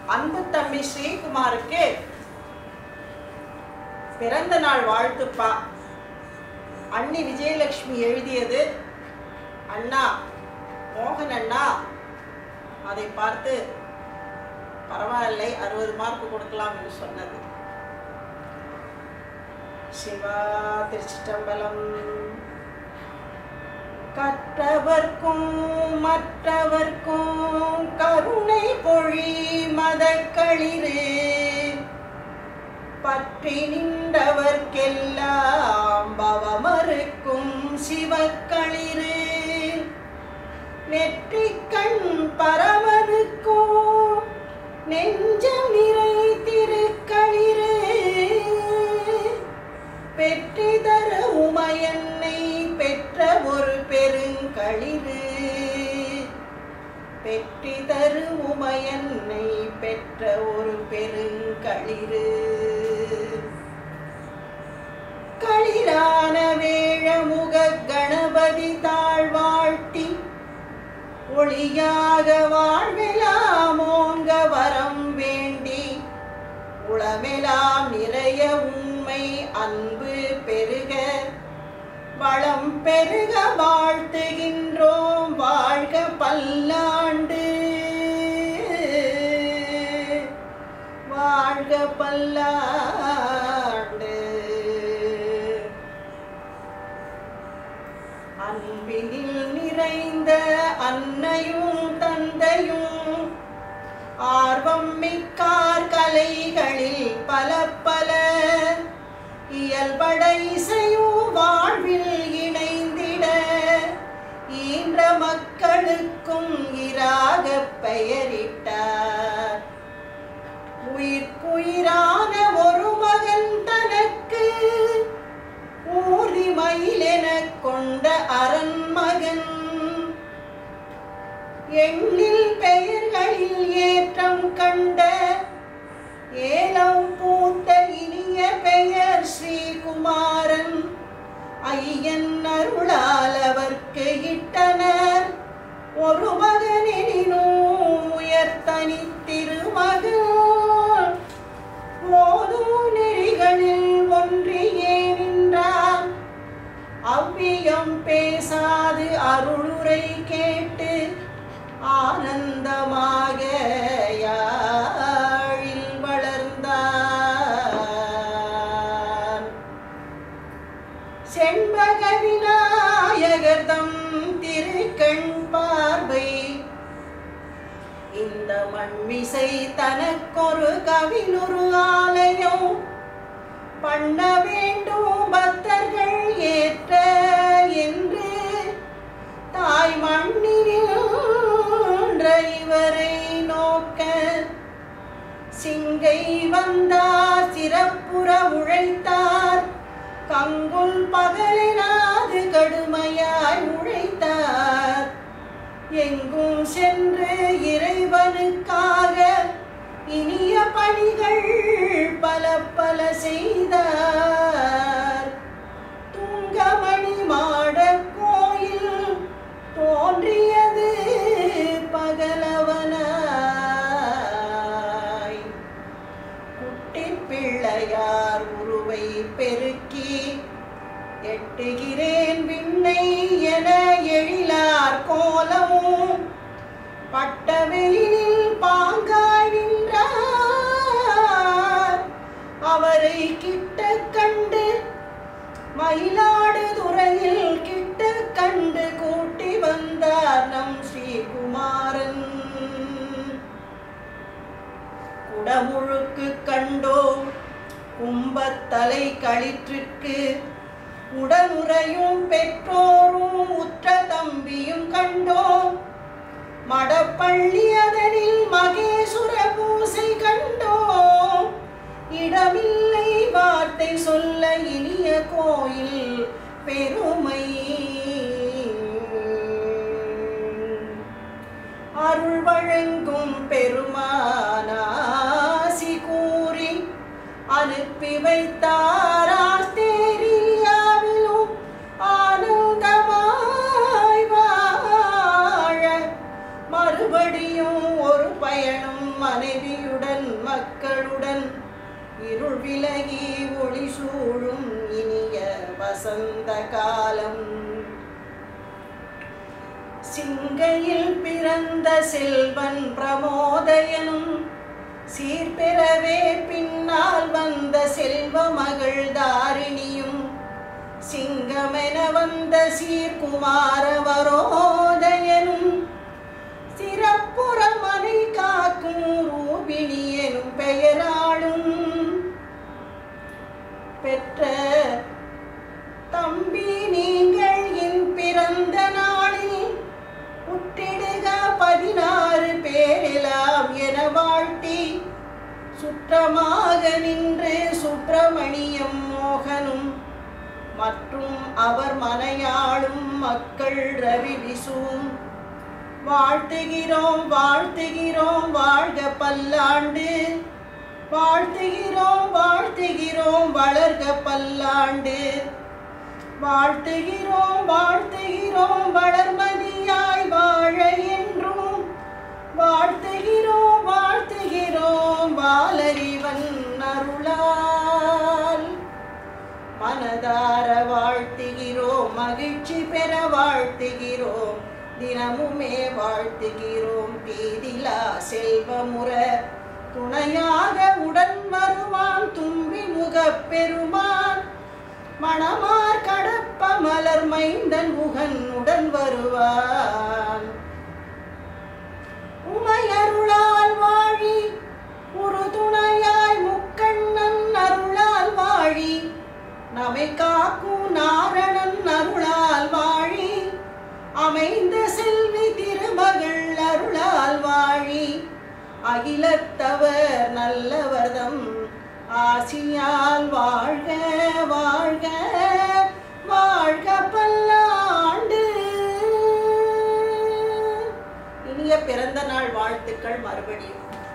அன்பு தம்பி ஸ்ரீகுமாருக்கு பிறந்த நாள் வாழ்த்துப்பா அண்ணி விஜயலட்சுமி எழுதியது அண்ணா மோகன் அண்ணா அதை பார்த்து பரவாயில்லை அறுபது மார்க் கொடுக்கலாம் என்று சொன்னது சிவா திருச்சிட்டம்பலம் கற்றவர்க்கும் மற்றவர்க்கும் கருணை பொழி மதக்களிரே பற்றி நின்றவர்க்கெல்லாம் பவமறுக்கும் சிவக்களிரே நெற்றிக் கண் பரமனுக்கும் நெஞ்சம் நிறை திருக்களிரே பெற்றி தர உமையன்னை பெற்ற ஒரு பெருங்களிரு பெற்றி தரு உமையன்னை பெற்ற ஒரு பெருங்களிரு களிரான வேழமுக கணபதி தாழ்வாழ்த்தி ஒளியாக வாழ்வெலாம் ஓங்க வரம் வேண்டி உளமெலாம் நிறைய உண்மை அன்பு பெருக வளம் பெருக வாழ்த்துகின்றோம் வாழ்க பல்லாண்டு வாழ்க பல்லாண்டு அன்பினில் நிறைந்த அன்னையும் தந்தையும் ஆர்வம் மிக்கார் கலைகளில் பல பல இயல்பட இசையும் வாழ்வில் இணைந்திட ஈன்ற மக்களுக்கும் இராக பெயரிட்டார் உயிர்க்குயிரான ஒரு மகன் தனக்கு ஊறி மயிலென கொண்ட அரண்மகன் எண்ணில் பெயர்களில் ஏற்றம் கண்ட ஏலம் பூத்த இனிய பெயர் ஸ்ரீகுமாரன் ஐயன் அருளால் அவர்க்கு இட்டனர் ஒரு மகனெனினும் உயர்த்தனி திருமகன் ஓதும் நெறிகளில் ஒன்றியே நின்றார் அவ்வியம் பேசாது அருளுரை கேட்டு ஆனந்தமாக யாழில் வளர்ந்தான் செண்பக விநாயகர் தம் திருக்கண் பார்வை இந்த மண்மிசை தனக்கொரு கவினுரு ஆலயம் பண்ண வேண்டும் பக்தர்கள் ஏற்ற என்று தாய் மண்ணில் இவரை நோக்க சிங்கை வந்தார் சிறப்புற உழைத்தார் கங்குல் பகலினாது கடுமையாய் உழைத்தார் எங்கும் சென்று இறைவனுக்காக இனிய பணிகள் பல பல செய்தார் துங்கமணி மாட கோயில் தோன்றியது பகலவனாய் குட்டி பிள்ளையார் உருவை பெருக்கி எட்டுகிறேன் விண்ணை என எழிலார் கோலமும் பட்டவெளியில் பாங்காய் நின்றார் அவரை கிட்ட கண்டு மயிலாடுதுறையில் கிட்ட கண்டு கூட்டி வந்தார் நம் ஸ்ரீகுமாரன் குடமுழுக்கு கண்டோம் கும்பத்தலை களிற்றுக்கு உடனுறையும் பெற்றோரும் உற்ற தம்பியும் கண்டோம் மடப்பள்ளி அதனில் மகேசுர பூசை கண்டோம் இடமில்லை வார்த்தை சொல்ல இனிய கோயில் பெருமை அருள் வழங்கும் பெருமானாசி கூறி அனுப்பி வைத்தார் ஆஸ்திரேலியாவிலும் ஆனந்தமாய் வாழ மறுபடியும் ஒரு பயணம் மனைவி மனைவியுடன் மக்களுடன் இருள் விலகி ஒளி சூழும் இனிய வசந்த காலம் சிங்கையில் பிறந்த செல்வன் பிரமோதயனும் சீர்பெறவே பின்னால் வந்த செல்வ மகள் தாரிணியும் சிங்கமென வந்த சீர்குமாரவரோதயனும் சிறப்புற மனை காக்கும் ரூபிணி எனும் பெயராளும் பெற்ற தம்பி நீங்கள் என் பிறந்த நாளில் உற்றிடுக பதினாறு பேரெல்லாம் என வாழ்த்தி சுற்றமாக நின்று சுப்பிரமணியம் மோகனும் மற்றும் அவர் மனையாளும் மக்கள் ரவி விசுவும் வாழ்த்துகிறோம் வாழ்த்துகிறோம் வாழ்க பல்லாண்டு வாழ்த்துகிறோம் வாழ்த்துகிறோம் வளர்க பல்லாண்டு வாழ்த்துகிறோம் வாழ்த்துகிறோம் வளர்மதியாய் வாழ என்றும் வாழ்த்துகிறோம் வாழ்த்துகிறோம் வாலறிவன் அருளால் மனதார வாழ்த்துகிறோம் மகிழ்ச்சி பெற வாழ்த்துகிறோம் தினமுமே வாழ்த்துகிறோம் பீதிலா செல்வமுற துணையாக உடன் வருவான் தும்பி முகப் பெருமான் மணமார் கடப்ப மலர் மைந்தன் முகன் உடன் வருவான் உமையருளால் வாழி ஒரு துணையாய் முக்கண்ணன் அருளால் வாழி நம்மை காக்கும் நாரணன் அருளால் வாழி அமைந்த செல்வி திருமகள் அருளால் வாழி அகிலத்தவர் நல்லவர்தம் ஆசியால் வாழ்க வாழ்க வாழ்க பல்லாண்டு இனிய பிறந்த நாள் வாழ்த்துக்கள் மறுபடியும்